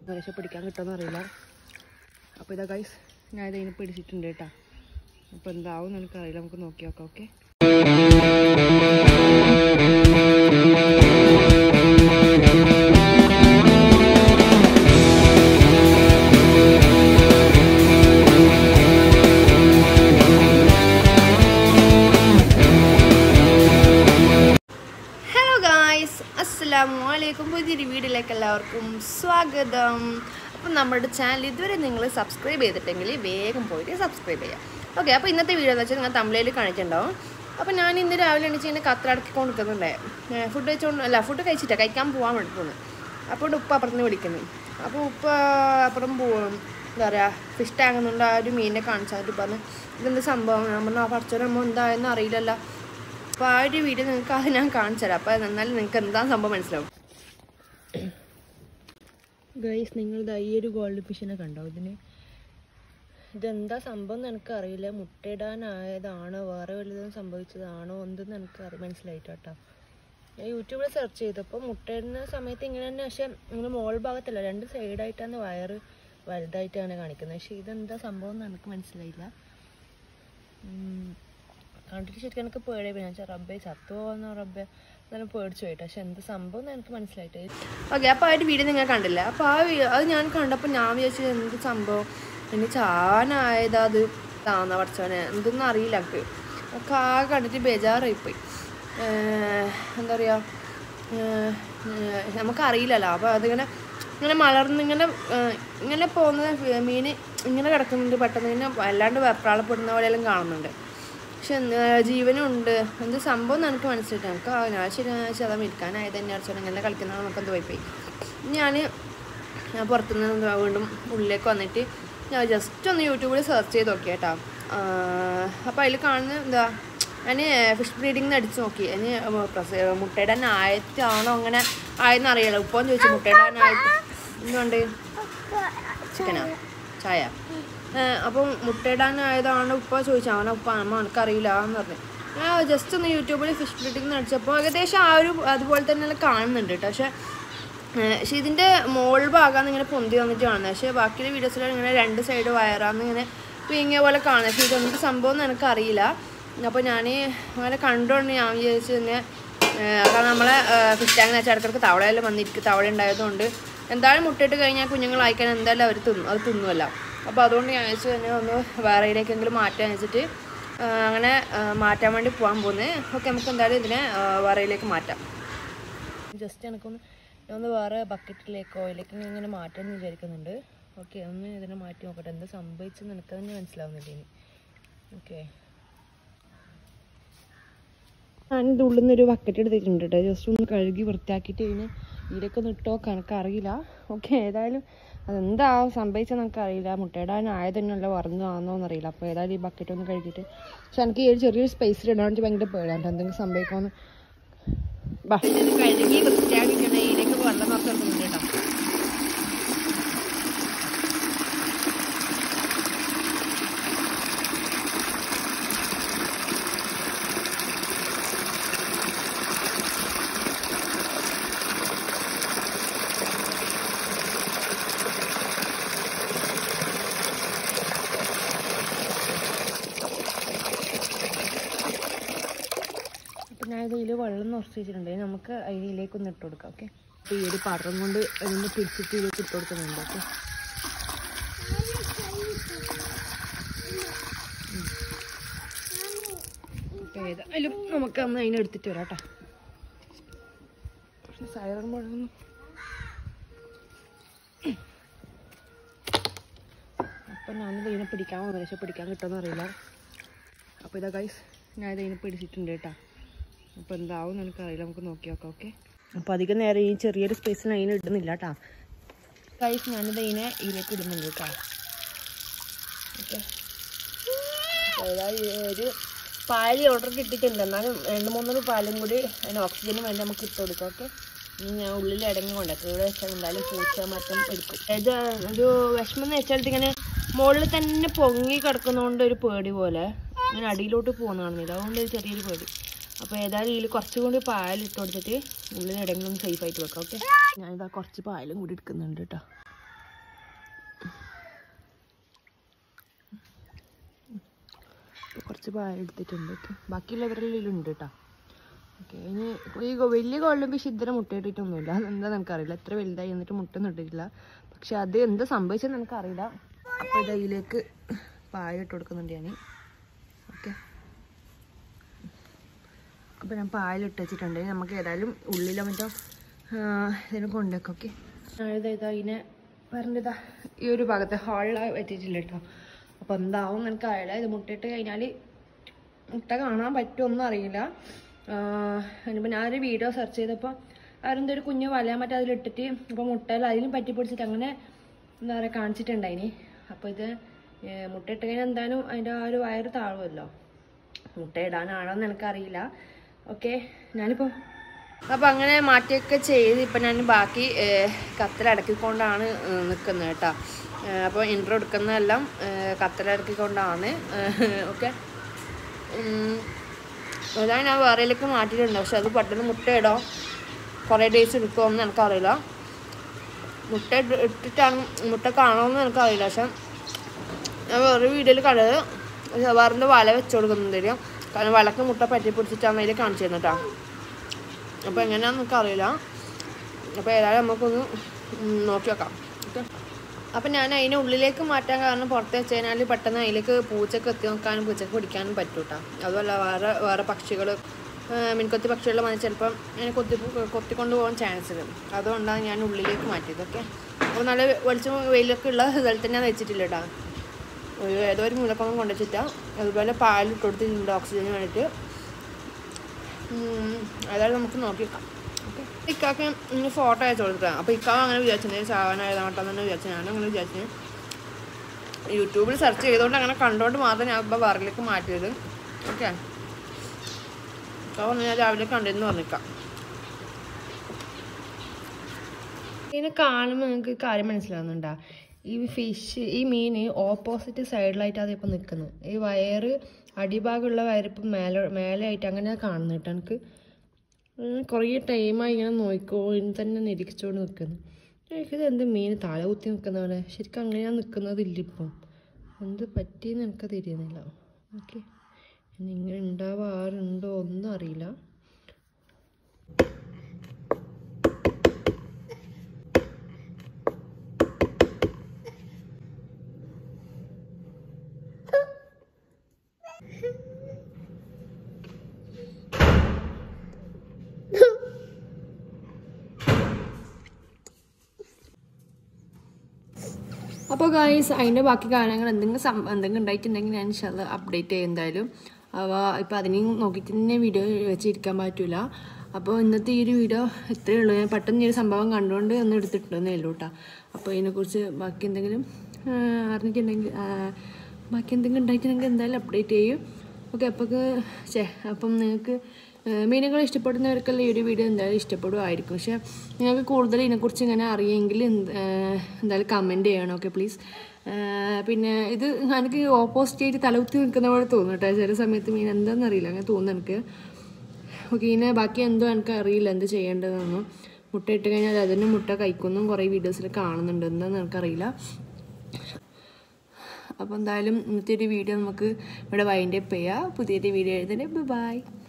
പക്ഷെ പിടിക്കാൻ കിട്ടുമെന്ന് അറിയില്ല അപ്പോൾ ഇതാ ഗൈസ് ഞാൻ ഇതിനെ പിടിച്ചിട്ടുണ്ട് കേട്ടോ അപ്പോൾ എന്താവും എനിക്കറിയില്ല നമുക്ക് നോക്കി നോക്കാം ഓക്കെ ഹലോ ഗായ്സ് അസ്സലാമു അലൈക്കും പുതിയൊരു വീഡിയോയിലേക്ക് എല്ലാവർക്കും സ്വാഗതം അപ്പം നമ്മുടെ ചാനൽ ഇതുവരെ നിങ്ങൾ സബ്സ്ക്രൈബ് ചെയ്തിട്ടെങ്കിൽ വേഗം പോയിട്ട് സബ്സ്ക്രൈബ് ചെയ്യാം ഓക്കെ അപ്പോൾ ഇന്നത്തെ വീഡിയോ എന്ന് വെച്ചാൽ നിങ്ങൾ തമിഴിൽ കാണിച്ചിട്ടുണ്ടാവും അപ്പോൾ ഞാൻ ഇന്ന് രാവിലെ എണീച്ച് ഇങ്ങനെ കത്തടക്കിക്കൊണ്ട് നിൽക്കുന്നുണ്ടേ ഫുഡ് കഴിച്ചുകൊണ്ട് അല്ല ഫുഡ് കഴിച്ചിട്ടാണ് കഴിക്കാൻ പോകാൻ വേണ്ടി പോകുന്നത് അപ്പോൾ ഉപ്പ അപ്പുറത്ത് വിളിക്കുന്നു അപ്പോൾ ഉപ്പ അപ്പുറം പോകും എന്താ പറയുക ഫിഷ് ടാങ്ങുന്നുണ്ട് ആ ഒരു മീനിനെ കാണിച്ചാൽ പറഞ്ഞ് ഇതെന്ത് സംഭവം ഞാൻ പറഞ്ഞു ആ പഠിച്ചോ നമ്മൾ എന്തായെന്ന് അറിയില്ലല്ലോ അപ്പോൾ ആ ഒരു വീഡിയോ നിങ്ങൾക്ക് അത് ഞാൻ കാണിച്ചു തരാം അപ്പോൾ എന്നാലും നിങ്ങൾക്ക് എന്താ സംഭവം മനസ്സിലാവും ഗൈസ് നിങ്ങൾ ഇതാ ഈ ഒരു ഗോൾഡ് ഫിഷിനെ കണ്ടോ ഇതിന് ഇതെന്താ സംഭവം എന്ന് എനിക്കറിയില്ല മുട്ടയിടാനായതാണോ വേറെ വലുതും സംഭവിച്ചതാണോ എന്തെന്ന് എനിക്ക് അറി മനസ്സിലായിട്ട് കേട്ടോ ഞാൻ യൂട്യൂബിൽ സെർച്ച് ചെയ്തപ്പോൾ മുട്ടയിടുന്ന സമയത്ത് ഇങ്ങനെ തന്നെ പക്ഷെ ഇങ്ങനെ മോൾ ഭാഗത്തല്ല രണ്ട് സൈഡായിട്ടാണ് വയറ് വലുതായിട്ടാണ് കാണിക്കുന്നത് പക്ഷെ ഇതെന്താ സംഭവം എന്ന് എനിക്ക് മനസ്സിലായില്ല ഉം. കണ്ടിട്ട് ശരിക്കും എനിക്ക് പേടിയായി ഞാൻ വെച്ചാൽ റബ്ബെ ചത്തു പോകുന്ന റബ്ബെ എന്നാലും പേടിച്ചു പോയിട്ട് പക്ഷെ എന്ത് സംഭവം എന്ന് എനിക്ക് മനസ്സിലായിട്ട് ഓക്കെ അപ്പോൾ ആ ഒരു വീഡിയോ നിങ്ങൾ കണ്ടില്ല അപ്പോൾ ആ വീ- അത് ഞാൻ കണ്ടപ്പോൾ ഞാൻ വിചാരിച്ചു എന്ത് സംഭവം ഇനി ചാനായതാ അത് താന്ന പഠിച്ചവനെ എന്തൊന്നും അറിയില്ല എനിക്ക് ഒക്കെ ആ കണ്ടിട്ട് ബേജാറായിപ്പോയി ഏഹ് എന്താ പറയുക നമുക്കറിയില്ലല്ലോ അപ്പോൾ അതിങ്ങനെ ഇങ്ങനെ മലർന്ന് ഇങ്ങനെ ഏഹ് ഇങ്ങനെ പോകുന്ന മീൻ ഇങ്ങനെ കിടക്കുന്നുണ്ട് പെട്ടെന്ന് ഇങ്ങനെ വല്ലാണ്ട് വെപ്രാളപ്പെടുന്ന പോലെയെല്ലാം കാണുന്നുണ്ട് പക്ഷെ ജീവനും ഉണ്ട് എന്ത് സംഭവം എന്ന് എനിക്ക് മനസ്സിലായിട്ട് നമുക്ക് ആ ഞാൻ ശരി ശതം ഇരിക്കാനായത് തന്നെ അടിച്ചോണ്ട് ഇങ്ങനെ കളിക്കുന്ന നമുക്ക് എന്ത് പോയി പോയി ഞാൻ ഞാൻ പുറത്തുനിന്ന് വീണ്ടും ഉള്ളിലേക്ക് വന്നിട്ട് ഞാൻ ജസ്റ്റ് ഒന്ന് യൂട്യൂബിൽ സെർച്ച് ചെയ്ത് നോക്കി കേട്ടോ അപ്പോൾ അതിൽ കാണുന്ന എന്താ ഞാൻ ഫിഷ് ബ്രീഡിംഗ് അടിച്ച് നോക്കി അതിന് പ്രസ മുട്ടയുടെ ആയത്താണോ അങ്ങനെ ആയെന്ന് അറിയാലോ ഉപ്പം ചോദിച്ചു മുട്ടയുടെ ആയിട്ട് എന്തുകൊണ്ട് ചിക്കനാ ചായ ഏഹ് അപ്പം മുട്ടയിടാനായതാണ് ഉപ്പ ചോദിച്ചത് അവനെ ഉപ്പ അമ്മ എനിക്കറിയില്ല എന്ന് പറഞ്ഞു ഞാൻ ജസ്റ്റ് ഒന്ന് യൂട്യൂബിൽ ഫിഷ് ബ്രീഡിംഗ് അടിച്ചപ്പോൾ ഏകദേശം ആ ഒരു അതുപോലെ തന്നെ കാണുന്നുണ്ട് കേട്ടോ പക്ഷേ ഏഹ് പക്ഷേ ഇതിൻ്റെ മോൾ ഭാഗമാണ് ഇങ്ങനെ പൊന്തി വന്നിട്ട് കാണുന്നത് പക്ഷേ ബാക്കിയുള്ള വീഡിയോസിൽ ഇങ്ങനെ രണ്ട് സൈഡ് വയറാന്ന് ഇങ്ങനെ പീങ്ങിയ പോലെ കാണുന്നത് പക്ഷേ ഇതൊന്നും സംഭവം എന്ന് എനിക്കറിയില്ല അപ്പോൾ ഞാൻ അങ്ങനെ കണ്ടുകൊണ്ട് ഞാൻ വിചാരിച്ചു തന്നെ ഏഹ് കാരണം നമ്മളെ ഫിഷ് ടാങ്ക് വെച്ചാൽ ഇടയ്ക്കിടയ്ക്ക് തവളയെല്ലാം വന്നിരിക്കും തവള ഉണ്ടായതുകൊണ്ട് എന്തായാലും മുട്ടയിട്ട് കഴിഞ്ഞാൽ കുഞ്ഞുങ്ങളായിക്കാൻ എന്തായാലും അവർ തിന്നും അത് തിന്നുമല്ല അപ്പോൾ അതുകൊണ്ട് ഞാൻ വെച്ച് തന്നെ ഒന്ന് വേറെയിലേക്കെങ്കിലും മാറ്റാൻ വെച്ചിട്ട് ആ, അങ്ങനെ ആ, മാറ്റാൻ വേണ്ടി പോകാൻ പോകുന്നത് ഓക്കെ നമുക്ക് എന്തായാലും ഇതിനെ ആ, വേറെയിലേക്ക് മാറ്റാം ജസ്റ്റ് എനിക്കൊന്ന് ഞാൻ ഒന്ന് വേറെ ബക്കറ്റിലേക്കോ ഇതിലേക്ക് ഇങ്ങനെ മാറ്റാൻ എന്ന് വിചാരിക്കുന്നുണ്ട് ഓക്കെ ഒന്ന് ഇതിനെ മാറ്റി നോക്കട്ടെ എന്താ സംഭവിച്ചെന്ന് എനിക്ക് തന്നെ മനസ്സിലാവുന്നില്ല ഇനി ഓക്കെ ഞാനിത് ഉള്ളിൽ നിന്ന് ഒരു ബക്കറ്റ് എടുത്തിട്ടുണ്ട് കേട്ടോ ജസ്റ്റ് ഒന്ന് കഴുകി വൃത്തിയാക്കിയിട്ട് ഇതിന് ഇതിലേക്ക് ഒന്ന് ഇട്ടോ കണക്കറിയില്ല ഓക്കെ ഏതായാലും അതെന്താ സംഭവിച്ചത് നമുക്കറിയില്ല മുട്ടയിടാനായത് തന്നെയല്ല വറന്നതാണോ എന്നറിയില്ല അപ്പോൾ ഏതായാലും ഈ ബക്കറ്റ് ഒന്ന് കഴുകിയിട്ട് പക്ഷെ എനിക്ക് ഈ ഒരു ചെറിയൊരു സ്പേസിൽ ഇടാൻ വേണ്ടി ഭയങ്കര പേടിയാണ് എന്തെങ്കിലും സംഭവിക്കുമെന്ന് ബാ കഴുകി വൃത്തിയാക്കിയിട്ട് ഇതിലേക്ക് വെള്ളം നിറച്ചിട്ടുണ്ട് കേട്ടോ അപ്പം ഞാൻ ഇതിൽ വെള്ളം നിറച്ച് വെച്ചിട്ടുണ്ട് ഇനി നമുക്ക് അതിലേക്ക് ഒന്ന് ഇട്ട് കൊടുക്കാം ഓക്കെ അപ്പോൾ ഈ ഒരു പാത്രം കൊണ്ട് അതിൻ്റെ പിടിച്ചിട്ട് ഇതിലേക്ക് ഇട്ട് കൊടുക്കുന്നുണ്ട് ഓക്കെ അപ്പോൾ ഏതായാലും നമുക്ക് അന്ന് അതിനെ എടുത്തിട്ട് വരാം കേട്ടോ സൈറൺ മുഴങ്ങുന്നു അപ്പം ഞാനിത് ഇതിനെ പിടിക്കാൻ പോകുന്നത് പക്ഷെ പിടിക്കാൻ കിട്ടുമെന്ന് അറിയില്ല അപ്പോൾ ഇതാ ഗൈസ് ഞാൻ ഇതിനെ പിടിച്ചിട്ടുണ്ട് കേട്ടോ അപ്പോൾ എന്താവും എനിക്കറിയില്ല നമുക്ക് നോക്കി നോക്കാം ഓക്കെ അപ്പോൾ അധികം നേരം ഈ ചെറിയൊരു സ്പേസിൽ അതിന് ഇടുന്നില്ല കേട്ടോ ഗൈസ് ഞാനിത് ഇതിനെ ഇതിലേക്ക് ഇടുന്നുണ്ട് കേട്ടോ ഓക്കെ ഒരു പാല് ഓർഡർ കിട്ടിയിട്ടുണ്ട് എന്നാലും രണ്ട് മൂന്നൊരു പാലും കൂടി അതിന് ഓക്സിജന് വേണ്ടി നമുക്ക് ഇട്ട് കൊടുക്കാം ഓക്കെ ഇനി ഞാൻ ഉള്ളിൽ ഇടങ്ങി കൊണ്ടേക്കും ഇവിടെ വെച്ചാൽ എന്തായാലും പൂച്ച മറ്റും എടുക്കും ഇത് ഒരു വിഷമം എന്ന് വെച്ചാൽ ഇതിങ്ങനെ മുകളിൽ തന്നെ പൊങ്ങി കിടക്കുന്നതുകൊണ്ട് ഒരു പേടി പോലെ ഇങ്ങനെ അടിയിലോട്ട് പോകുന്ന കാണുന്നില്ല അതുകൊണ്ട് ഒരു ചെറിയൊരു പേടി അപ്പോൾ ഏതായാലും ഇതിൽ കുറച്ചും കൂടി പാൽ ഇട്ട് കൊടുത്തിട്ട് ഉള്ളിൽ എവിടെയെങ്കിലും സേഫ് ആയിട്ട് വെക്കാം ഓക്കെ ഞാനിതാ കുറച്ച് പാലും കൂടി എടുക്കുന്നുണ്ട് കേട്ടോ ഇപ്പോൾ കുറച്ച് പായ എടുത്തിട്ടുണ്ട് ഓക്കെ ബാക്കിയുള്ളവരെല്ലാം ഉണ്ട് കേട്ടോ ഓക്കെ ഇനി ഈ ഗോ- വലിയ ഗോൾഡൻ ഫിഷ് ഇതുവരെ മുട്ടയിട്ടിട്ടൊന്നുമില്ല അതെന്താ നമുക്കറിയില്ല എത്ര വലുതായി എന്നിട്ട് മുട്ട ഇട്ടിട്ടില്ല പക്ഷെ അത് എന്താ സംഭവിച്ചെന്ന് നമുക്കറിയില്ല അപ്പോൾ ഇത് അതിലേക്ക് പായ ഇട്ട് കൊടുക്കുന്നുണ്ട് ഞാൻ ഓക്കെ അപ്പോൾ ഞാൻ പായലിട്ട് വെച്ചിട്ടുണ്ട് ഇനി നമുക്ക് ഏതായാലും ഉള്ളിലോ മറ്റോ ഇതിനെ കൊണ്ടേക്കാം ഓക്കെ ഇതാ ഇതാ ഇതിനെ പറഞ്ഞിതാ ഈ ഒരു ഭാഗത്തെ ഹാളിലാണ് എത്തിയിട്ടില്ല കേട്ടോ അപ്പോൾ എന്താവും എനിക്ക് അറിയില്ല ഇത് മുട്ടയിട്ട് കഴിഞ്ഞാൽ മുട്ട കാണാൻ പറ്റുമൊന്നും അറിയില്ല ഇനിയിപ്പോൾ ഞാനൊരു വീഡിയോ സെർച്ച് ചെയ്തപ്പോൾ ആരെന്തോ ഒരു കുഞ്ഞു വലയാൻ മറ്റേ അതിലിട്ടിട്ട് അപ്പോൾ മുട്ടയിൽ അതിലും പറ്റി പിടിച്ചിട്ട് അങ്ങനെ എന്താ പറയുക കാണിച്ചിട്ടുണ്ടായിനി അപ്പോൾ ഇത് ഏർ മുട്ട ഇട്ട് കഴിഞ്ഞാൽ എന്തായാലും അതിൻ്റെ ആ ഒരു വയറ് താഴുമല്ലോ മുട്ട ഇടാനാണോന്ന് എനിക്കറിയില്ല ഓക്കെ ഞാനിപ്പോൾ അപ്പോൾ അങ്ങനെ മാറ്റിയൊക്കെ ചെയ്ത് ഇപ്പം ഞാൻ ബാക്കി കത്തിലടക്കിക്കൊണ്ടാണ് നിൽക്കുന്നത് കേട്ടോ അപ്പോൾ ഇൻട്രോ എടുക്കുന്നതെല്ലാം കത്തിലടക്കിക്കൊണ്ടാണ് ഓക്കെ അതാണ് ഞാൻ വേറെയിലേക്ക് മാറ്റിയിട്ടുണ്ട് പക്ഷെ അത് പെട്ടെന്ന് മുട്ട ഇടാം കുറേ ഡേയ്സ് എടുക്കുമെന്ന് എനിക്കറിയില്ല മുട്ട ഇട്ട് ഇട്ടിട്ടാണ് മുട്ട കാണുമെന്ന് എനിക്കറിയില്ല പക്ഷെ ഞാൻ വേറെ വീഡിയോയിൽ കണ്ടത് വേറെ വല വെച്ച് കൊടുക്കുന്നുണ്ട് കാരണം വലക്ക് മുട്ട പറ്റി പിടിച്ചിട്ടാണ് അതിൽ കാണിച്ചു തരുന്നത് കേട്ടോ അപ്പോൾ എങ്ങനെയാണെന്ന് നമുക്ക് അറിയില്ല അപ്പോൾ ഏതായാലും നമുക്കൊന്ന് ഉം നോക്കി വെക്കാം ഓക്കെ അപ്പം ഞാൻ അതിനെ ഉള്ളിലേക്ക് മാറ്റാൻ കാരണം പുറത്ത് വെച്ച് കഴിഞ്ഞാൽ പെട്ടെന്ന് അതിലേക്ക് പൂച്ചക്ക് എത്തി നോക്കാനും പൂച്ചക്ക് പിടിക്കാനും പറ്റും കേട്ടോ അതുമല്ല വേറെ വേറെ പക്ഷികൾ മീൻകൊത്തി പക്ഷികൾ വന്ന് ചിലപ്പം അതിനെ കൊത്തി കൊത്തിക്കൊണ്ട് പോകാൻ ചാൻസ് ഉണ്ട് അതുകൊണ്ടാണ് ഞാൻ ഉള്ളിലേക്ക് മാറ്റിയത് ഓക്കെ അപ്പോൾ നല്ല വെളിച്ചം വെയിലൊക്കെ ഉള്ള സ്ഥലത്ത് ഞാൻ വെച്ചിട്ടില്ല കേട്ടോ ഒരു ഏതോ ഒരു മൂലക്കൊന്നും കൊണ്ടുവച്ചിട്ടാ അതുപോലെ പാലിട്ട് കൊടുത്തിട്ടുണ്ട് ഓക്സിജന് വേണ്ടിയിട്ട് ഉം, ഏതായാലും നമുക്ക് നോക്കിക്കാം ഓക്കെ ഇക്കാക്ക് ഇങ്ങനെ ഫോട്ടോ അയച്ചു കൊടുക്കാം അപ്പോൾ ഇക്കാവ് അങ്ങനെ വിചാരിച്ചിട്ടുണ്ട് സാധനം എഴുതാവട്ടെ തന്നെ വിചാരിച്ചു ഞാനും അങ്ങനെ വിചാരിച്ചു യൂട്യൂബിൽ സെർച്ച് ചെയ്തുകൊണ്ട് അങ്ങനെ കണ്ടുകൊണ്ട് മാത്രം ഞാൻ ഇപ്പോൾ വേറിലേക്ക് മാറ്റിയത് ഓക്കെ ഇക്കാവ് ഞാൻ രാവിലെ കണ്ടിരുന്നു പറഞ്ഞിക്കാം ഇതിനെ കാണുമ്പോൾ നിങ്ങൾക്ക് കാര്യം മനസ്സിലാവുന്നുണ്ടോ ഈ ഫിഷ് ഈ മീൻ ഓപ്പോസിറ്റ് സൈഡിലായിട്ട് അതിപ്പോൾ നിൽക്കുന്നത് ഈ വയറ് അടിഭാഗമുള്ള വയറ് ഇപ്പം മേലെ മേലെ ആയിട്ട് അങ്ങനെ കാണുന്നു കേട്ടോ എനിക്ക് ഉം, കുറേ ടൈമായി ഇങ്ങനെ നോക്കിക്കോ ഇനി തന്നെ നിരീക്ഷിച്ചുകൊണ്ട് നിൽക്കുന്നു എനിക്കിത് എന്ത് മീൻ തല കുത്തി നിൽക്കുന്ന പോലെ ശരിക്കും അങ്ങനെയാണ് നിൽക്കുന്നതില്ല ഇപ്പം എന്ത് പറ്റിയെന്ന് എനിക്ക് തിരിയുന്നില്ല ഓക്കെ ഇനി ഇങ്ങനെ ഉണ്ടാവാറുണ്ടോ ഒന്നും അറിയില്ല അപ്പോൾ ഗായ്സ് അതിൻ്റെ ബാക്കി കാര്യങ്ങൾ എന്തെങ്കിലും സം എന്തെങ്കിലും ഉണ്ടായിട്ടുണ്ടെങ്കിൽ ഞാൻ ഇൻഷാല്ല അപ്ഡേറ്റ് ചെയ്യും എന്തായാലും അപ്പോൾ ഇപ്പോൾ അതിനെയും നോക്കിയിട്ട് തന്നെ വീഡിയോ വെച്ചിരിക്കാൻ പറ്റില്ല അപ്പോൾ ഇന്നത്തെ ഈ ഒരു വീഡിയോ ഇത്രയേ ഉള്ളൂ ഞാൻ പെട്ടെന്ന് ഈ ഒരു സംഭവം കണ്ടുകൊണ്ട് ഒന്ന് എടുത്തിട്ടുണ്ടെന്നേ ഉള്ളൂ കേട്ടോ അപ്പോൾ ഇതിനെക്കുറിച്ച് ബാക്കി എന്തെങ്കിലും ആ, അറിഞ്ഞിട്ടുണ്ടെങ്കിൽ ആ, ബാക്കി എന്തെങ്കിലും ഉണ്ടായിട്ടുണ്ടെങ്കിൽ എന്തായാലും അപ്ഡേറ്റ് ചെയ്യും ഓക്കെ അപ്പോൾ ചേ അപ്പം നിങ്ങൾക്ക് മീനുകൾ ഇഷ്ടപ്പെടുന്നവർക്കെല്ലാം ഈ ഒരു വീഡിയോ എന്തായാലും ഇഷ്ടപ്പെടുമായിരിക്കും പക്ഷേ നിങ്ങൾക്ക് കൂടുതൽ ഇതിനെക്കുറിച്ച് ഇങ്ങനെ അറിയെങ്കിൽ എന്ത് ഏഹ് എന്തായാലും കമൻറ്റ് ചെയ്യണം ഓക്കെ പ്ലീസ് പിന്നെ ഇത് എനിക്ക് ഓപ്പോസിറ്റ് ആയിട്ട് തലകുത്തി നിൽക്കുന്ന പോലെ തോന്നും കേട്ടോ ചില സമയത്ത് മീൻ എന്താണെന്ന് അറിയില്ല അങ്ങനെ തോന്നുന്നു എനിക്ക് ഓക്കെ ഇതിനെ ബാക്കി എന്തോ എനിക്ക് അറിയില്ല എന്ത് ചെയ്യേണ്ടതെന്നൊന്നും മുട്ട ഇട്ട് കഴിഞ്ഞാൽ അതിന് മുട്ട കഴിക്കുന്നും കുറേ വീഡിയോസിൽ കാണുന്നുണ്ട് എന്താണെന്ന് എനിക്കറിയില്ല അപ്പോൾ എന്തായാലും ഇന്നത്തെ ഒരു വീഡിയോ നമുക്ക് ഇവിടെ വൈൻഡപ്പ് ചെയ്യാം പുതിയൊരു വീഡിയോ എഴുതുന്നത് ബൈ